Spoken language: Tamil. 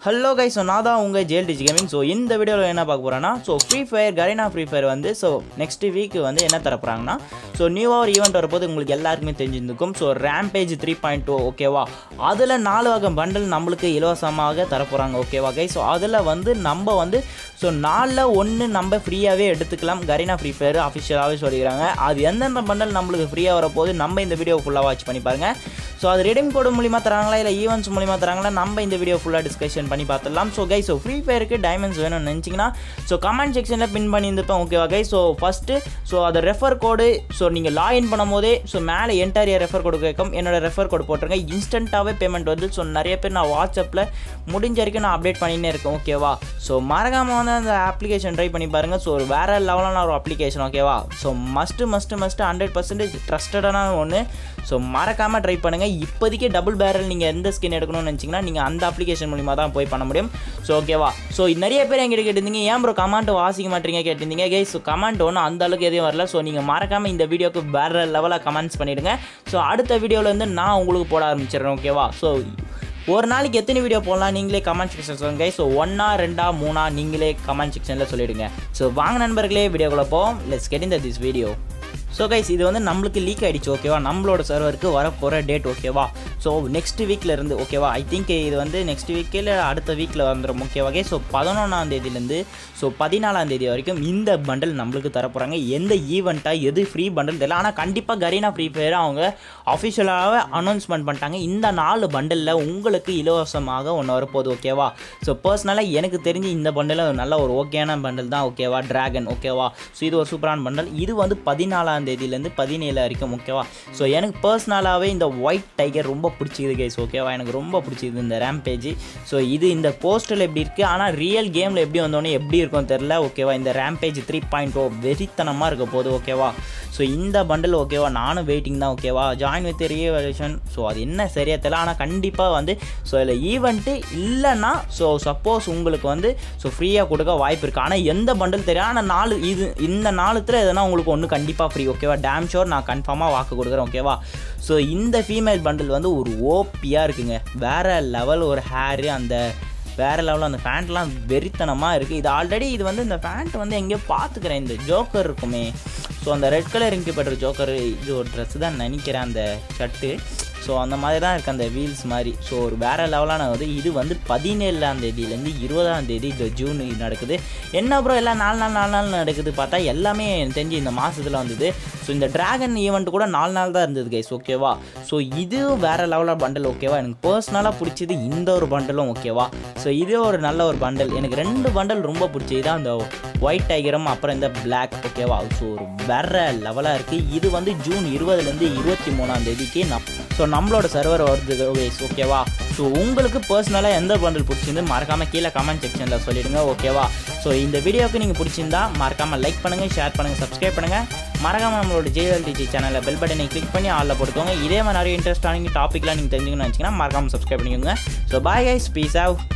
ஹலோ கைஸ் ஸோ நான் தான் உங்கள் ஜேல் டிஜி கேமிங் ஸோ இந்த வீடியோவில் என்ன பார்க்க போகிறேன்னா ஸோ ஃப்ரீ ஃபயர் கரீனா ஃப்ரீ ஃபயர் வந்து ஸோ நெக்ஸ்ட் வீக் வந்து என்ன தரப்போகிறாங்கன்னா ஸோ நியூவாக ஒரு ஈவெண்ட் வரப்போது உங்களுக்கு எல்லாருக்குமே தெரிஞ்சிருக்கும் so rampage three point two ஓகேவா அதில் நாலு வகை பண்டல் நம்மளுக்கு இலவசமாக தரப்போகிறாங்க ஓகேவா கைஸ் ஸோ அதில் வந்து நம்ம வந்து ஸோ நாலில் ஒன்று நம்ம ஃப்ரீயாகவே எடுத்துக்கலாம் கரீனா ஃப்ரீ ஃபயர் அஃபிஷியலாகவே சொல்லிக்கிறாங்க அது எந்தெந்த பண்டல் நம்மளுக்கு ஃப்ரீயாக வரப்போது நம்ம இந்த வீடியோ ஃபுல்லாக வாட்ச் பண்ணி பாருங்கள் ஸோ அது ரெடீம் கோடு மூலிமா தராங்களா இல்லை ஈவெண்ட்ஸ் மூலிமா தராங்களா நம்ம இந்த வீடியோ ஃபுல்லாக டிஸ்கஷன் பண்ணி பார்த்துடலாம் ஸோ கை ஸோ ஃப்ரீ ஃபயருக்கு டைமண்ட்ஸ் வேணும்னு நினச்சிங்கன்னா ஸோ கமெண்ட் செக்ஷனில் பின் பண்ணியிருந்துப்பேன் ஓகேவா கை ஸோ ஃபஸ்ட்டு ஸோ அதை ரெஃபர் கோடு ஸோ நீங்கள் லாகின் பண்ணும்போதே ஸோ மேலே என்டையர் ரெஃபர் கோடு கேட்கும் என்னோட ரெஃபர் கோடு போட்டுருங்க இன்ஸ்டண்ட்டாகவே பேமெண்ட் வந்து ஸோ நிறைய பேர் நான் வாட்ஸ்அப்பில் முடிஞ்ச வரைக்கும் நான் அப்டேட் பண்ணினே இருக்கேன் ஓகேவா ஸோ மறக்காமல் வந்து அந்த அப்ளிகேஷன் ட்ரை பண்ணி பாருங்கள் ஸோ ஒரு வேறு லெவலான ஒரு அப்ளிகேஷன் ஓகேவா so must must must hundred percentage ட்ரஸ்டடான ஒன்று ஸோ மறக்காமல் ட்ரை பண்ணுங்கள் இப்போதைக்கு டபுள் பேரல் நீங்கள் எந்த ஸ்கின் எடுக்கணும்னு நினச்சிங்கன்னா நீங்கள் அந்த அப்ளிகேஷன் மூலிமா தான் போய் பண்ண முடியும் ஸோ ஓகேவா ஸோ நிறைய பேர் எங்கிட்ட கேட்டிருந்தீங்க ஏன் ப்ரோ கமெண்ட் வாசிக்க மாட்டீங்க கேட்டிருந்தீங்க கை ஸோ கமெண்ட் ஒன்றும் அந்த அளவுக்கு எதுவும் வரல ஸோ நீங்கள் மறக்காமல் இந்த வீடியோக்கு வேறு லெவலில் கமெண்ட்ஸ் பண்ணிவிடுங்க ஸோ அடுத்த வீடியோவில் வந்து நான் உங்களுக்கு போட ஆரம்பிச்சிடுறேன் ஓகேவா ஸோ ஒரு நாளைக்கு எத்தனை வீடியோ போடலாம் நீங்களே கமெண்ட் செக்ஷன் சொல்லுங்க ஸோ ஒன்றா ரெண்டா மூணா நீங்களே கமெண்ட் செக்ஷனில் சொல்லிவிடுங்க ஸோ வாங்க நண்பர்களே வீடியோக்குள்ளே போவோம் let's get in this video so guys இது வந்து நம்மளுக்கு லீக் ஆகிடுச்சு ஓகேவா நம்மளோட சர்வருக்கு வரப்போகிற டேட் ஓகேவா ஸோ நெக்ஸ்ட் வீக்கில் இருந்து ஓகேவா ஐ திங்க் இது வந்து நெக்ஸ்ட் வீக்கில் அடுத்த வீக்கில் வந்துடும் ஓகேவாகே ஸோ பதினொன்றாம் தேதியிலேருந்து ஸோ பதினாலாம் தேதி வரைக்கும் இந்த பண்டல் நம்மளுக்கு தரப்போகிறாங்க எந்த ஈவெண்ட்டாக எது ஃப்ரீ பண்டல் தெரியல ஆனால் கண்டிப்பாக கரீனா ஃப்ரீ ஃபயர் அவங்க அஃபிஷியலாகவே அனௌன்ஸ்மெண்ட் பண்ணிட்டாங்க இந்த நாலு பண்டலில் உங்களுக்கு இலவசமாக ஒன்று வரப்போகுது ஓகேவா ஸோ பர்சனலாக எனக்கு தெரிஞ்சு இந்த பண்டல் நல்ல ஒரு ஓகேயான பண்டல் தான் ஓகேவா ட்ராகன் ஓகேவா ஸோ இது ஒரு சூப்பரான பண்டல் இது வந்து பதினாலாம் தேதியிலேருந்து பதினேழு வரைக்கும் ஓகேவா ஸோ எனக்கு பர்சனலாகவே இந்த ஒயிட் டைகர் ரொம்ப பிடிச்சிது கைஸ் ஓகேவா எனக்கு ரொம்ப பிடிச்சிது இந்த ரேம்பேஜ் ஸோ இது இந்த போஸ்டரில் எப்படி இருக்குது ஆனால் ரியல் கேமில் எப்படி வந்தோடனே எப்படி இருக்கும் தெரில ஓகேவா இந்த ரேம்பேஜ் த்ரீ பாயிண்ட் ஓ வெறித்தனமாக இருக்க போது ஓகேவா ஸோ இந்த பண்டல் ஓகேவா நானும் வெயிட்டிங் தான் ஓகேவா ஜாயின் வித் ரியவேஷன் ஸோ அது என்ன சரியாக தெரியல ஆனால் கண்டிப்பாக வந்து ஸோ இதில் ஈவெண்ட்டு இல்லைன்னா ஸோ சப்போஸ் உங்களுக்கு வந்து ஸோ ஃப்ரீயாக கொடுக்க வாய்ப்பு இருக்குது ஆனால் எந்த பண்டல் தெரியும் ஆனால் நாலு இது இந்த நாலுத்தில் எதனா உங்களுக்கு ஒன்று கண்டிப்பாக ஃப்ரீ ஓகேவா டேம் ஷோர் நான் கன்ஃபார்மாக வாக்கு கொடுக்குறேன் ஓகேவா ஸோ இந்த ஃபீமேல் பண்டில் வந்து ஒரு ஓப்பியாக இருக்குங்க வேறு லெவல் ஒரு ஹேரு அந்த வேறு லெவலில் அந்த ஃபேண்ட்லாம் வெறித்தனமாக இருக்குது இது ஆல்ரெடி இது வந்து இந்த ஃபேண்ட் வந்து எங்கேயோ பார்த்துக்கிறேன் இந்த ஜோக்கர் இருக்குமே ஸோ அந்த ரெட் கலர் இன்குபேட்டர் ஜோக்கர் இது ஒரு ட்ரெஸ் தான் நினைக்கிறேன் அந்த ஷர்ட்டு ஸோ அந்த மாதிரி தான் இருக்குது அந்த வீல்ஸ் மாதிரி ஸோ ஒரு வேறு லெவலான வந்து இது வந்து பதினேழாம் தேதியிலேருந்து இருபதாம் தேதி இந்த ஜூன் நடக்குது என்ன ப்ரோ எல்லாம் நாலு நாள் நாலு நாள் நடக்குது பார்த்தா எல்லாமே எனக்கு தெரிஞ்சு இந்த மாதத்தில் வந்தது ஸோ இந்த ட்ராகன் ஈவெண்ட் கூட நாலு நாள் தான் இருந்தது கைஸ் ஓகேவா ஸோ இது வேறு லெவலாக பண்டல் ஓகேவா எனக்கு பர்சனலாக பிடிச்சது இந்த ஒரு பண்டலும் ஓகேவா ஸோ இது ஒரு நல்ல ஒரு பண்டல் எனக்கு ரெண்டு பண்டல் ரொம்ப பிடிச்சது அந்த ஒயிட் டைகரும் அப்புறம் இந்த பிளாக் ஓகேவா ஸோ ஒரு வேற லெவலாக இருக்குது இது வந்து ஜூன் இருபதுலேருந்து இருபத்தி மூணாம் தேதிக்கு நம் ஸோ நம்மளோட சர்வர் வருது வேஸ் ஓகேவா ஸோ உங்களுக்கு பர்சனலாக எந்த பண்டல் பிடிச்சிருந்து மறக்காமல் கீழே கமெண்ட் செக்ஷனில் சொல்லிடுங்க ஓகேவா ஸோ இந்த வீடியோக்கு நீங்கள் பிடிச்சிருந்தா மறக்காமல் லைக் பண்ணுங்கள் ஷேர் பண்ணுங்கள் சப்ஸ்கிரைப் பண்ணுங்கள் மறக்காமல் நம்மளோட ஜேஎல் டிஜி சேனலில் பெல் பட்டனை கிளிக் பண்ணி ஆளில் போட்டுக்கோங்க இதே மாதிரி நிறைய இன்ட்ரெஸ்டான டாப்பிக்லாம் நீங்கள் தெரிஞ்சுக்கணும்னு நினச்சிங்கன்னா மறக்காமல் சப்ஸ்கிரைப் பண்ணிக்கோங்க ஸோ பாய் கைஸ் பீஸ் ஆவ்